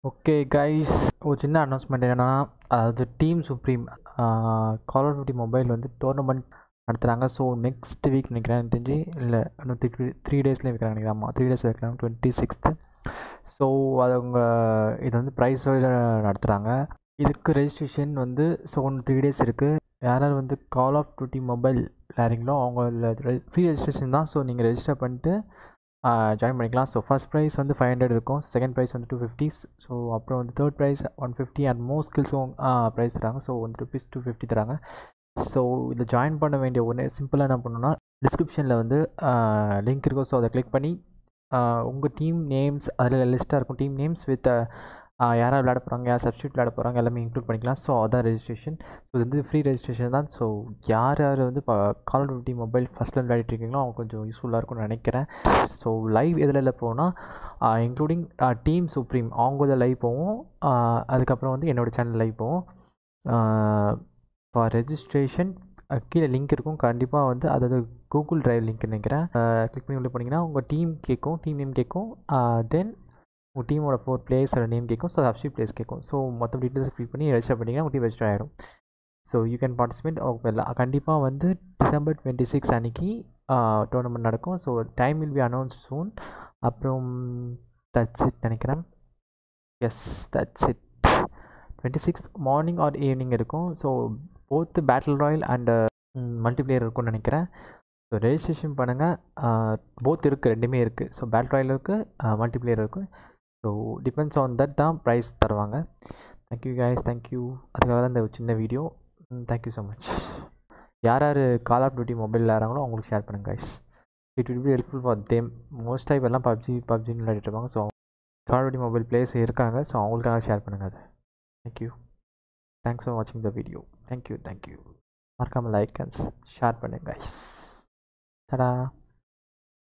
okay guys ஒரு சின்ன announcement என்னென்னா அதாவது team Supreme Call of Duty Mobile வந்து டோர்னமெண்ட் நடத்துகிறாங்க ஸோ நெக்ஸ்ட் வீக் நினைக்கிறேன் எனக்கு தெரிஞ்சு இல்லை இன்னும் த்ரீ த்ரீ டேஸில் வைக்கிறாங்க நினைக்கிறேன் ஆமாம் த்ரீ டேஸ் வைக்கிறாங்க டுவெண்ட்டி சிக்ஸ்த்து ஸோ அது அவங்க இது வந்து ப்ரைஸ் நடத்துகிறாங்க இதுக்கு ரெஜிஸ்ட்ரேஷன் வந்து ஸோ ஒன்று த்ரீ டேஸ் இருக்குது யார் யார் வந்து கால் ஆஃப் டியூட்டி மொபைல் விளையாடுறீங்களோ அவங்க ஃப்ரீ ரெஜிஸ்ட்ரேஷன் தான் ஸோ நீங்கள் ரெஜிஸ்டர் பண்ணிட்டு ஜாயின் பண்ணிக்கலாம் ஸோ ஃபஸ்ட் ப்ரைஸ் வந்து ஃபைவ் ஹண்ட்ரட் இருக்கும் செகண்ட் ப்ரைஸ் வந்து டூ ஃபிஃப்டிஸ் ஸோ அப்புறம் வந்து third prize one fifty and more ஸ்கில்ஸும் ப்ரைஸ் தராங்க so one rupees two fifty தராங்க ஸோ இதில் ஜாயின் பண்ண வேண்டிய ஒன்று சிம்பிளாக என்ன பண்ணணும்னா டிஸ்கிரிப்ஷனில் வந்து லிங்க் இருக்கும் ஸோ அதை கிளிக் பண்ணி உங்கள் டீம் நேம்ஸ் அதில் லிஸ்ட்டாக இருக்கும் டீம் நேம்ஸ் வித் யாராவது விளையாட போகிறாங்க யார் சப்ஸ்டியூட் விளையாட போகிறாங்க எல்லாமே இன்க்ளூட் பண்ணிக்கலாம் ஸோ அதான் ரெஜிஸ்ட்ரேஷன் ஸோ இது வந்து ஃப்ரீ ரெஜிஸ்ட்ரேஷன் தான் ஸோ யார் யார் வந்து இப்போ கால் டியூட்டி மொபைல் ஃபஸ்ட்டில் விளையாடிட்டு இருக்கீங்களோ அவங்க கொஞ்சம் யூஸ்ஃபுல்லாக இருக்கும்னு நினைக்கிறேன் ஸோ லைவ் எதில் போனால் இன்க்ளூடிங் டீம் சுப்ரீம் அவங்க இதில் லைவ் போவோம் அதுக்கப்புறம் வந்து என்னோடய சேனல் லைவ் போவோம் ஃபார் ரெஜிஸ்ட்ரேஷன் கீழே லிங்க் இருக்கும் கண்டிப்பாக வந்து அதாவது கூகுள் ட்ரைவ் லிங்க் நினைக்கிறேன் கிளிக் பண்ணி உள்ளே போனீங்கன்னா உங்கள் டீம் கேட்கும் டீம் நேம் கேட்கும் தென் உங்கள் டீமோட ஃபோர் பிளேயர்ஸோட நேம் கேட்கும் ஸோ சப்ஸ்டியூட் பிளேஸ் கேட்கும் ஸோ மொத்த டீட்டெயில்ஸ் ஃபில் பண்ணி ரெஜிஸ்டர் பண்ணிங்கன்னா உங்கள் டீம் ரெஜிஸ்டர் ஆகிடும் ஸோ யூ கேன் பார்ட்டிசிபேட் எல்லாம் கண்டிப்பாக வந்து டிசம்பர் டுவெண்ட்டி சிக்ஸ் அன்றைக்கி டோர்னமெண்ட் நடக்கும் so time will be announce soon அப்புறம் தட்ஸ் இட் நினைக்கிறேன் yes that's it twenty six morning or evening இருக்கும் so both battle royale and multiplayer இருக்கும்னு நினைக்கிறேன் ஸோ ரெஜிஸ்ட்ரேஷன் பண்ணுங்கள் போத் இருக்குது ரெண்டுமே இருக்குது ஸோ பேட்டில் ராயல் இருக்குது மல்டிப்ளேயர் இருக்குது ஸோ டிபெண்ட்ஸ் ஆன் தட் தான் ப்ரைஸ் தருவாங்க தேங்க்யூ கைஸ் தேங்க்யூ அதுக்காக தான் இந்த சின்ன வீடியோ தேங்க்யூ ஸோ மச் யார் யார் கால் ஆஃப் டியூட்டி மொபைல் விளையாடுறாங்களோ அவங்களுக்கு ஷேர் பண்ணுங்கள் guys it will be helpful for them most type எல்லாம் பப்ஜி பப்ஜின்னு விளையாடிட்டு இருப்பாங்க so Call of Duty Mobile players இருக்காங்க ஸோ அவங்களுக்காக ஷேர் பண்ணுங்கள் அது தேங்க்யூ தேங்க்ஸ் ஃபார் வாட்சிங் த வீடியோ தேங்க்யூ தேங்க்யூ மறக்காமல் லைக் அண்ட் ஷேர் பண்ணுங்கள் கைஸ் தடா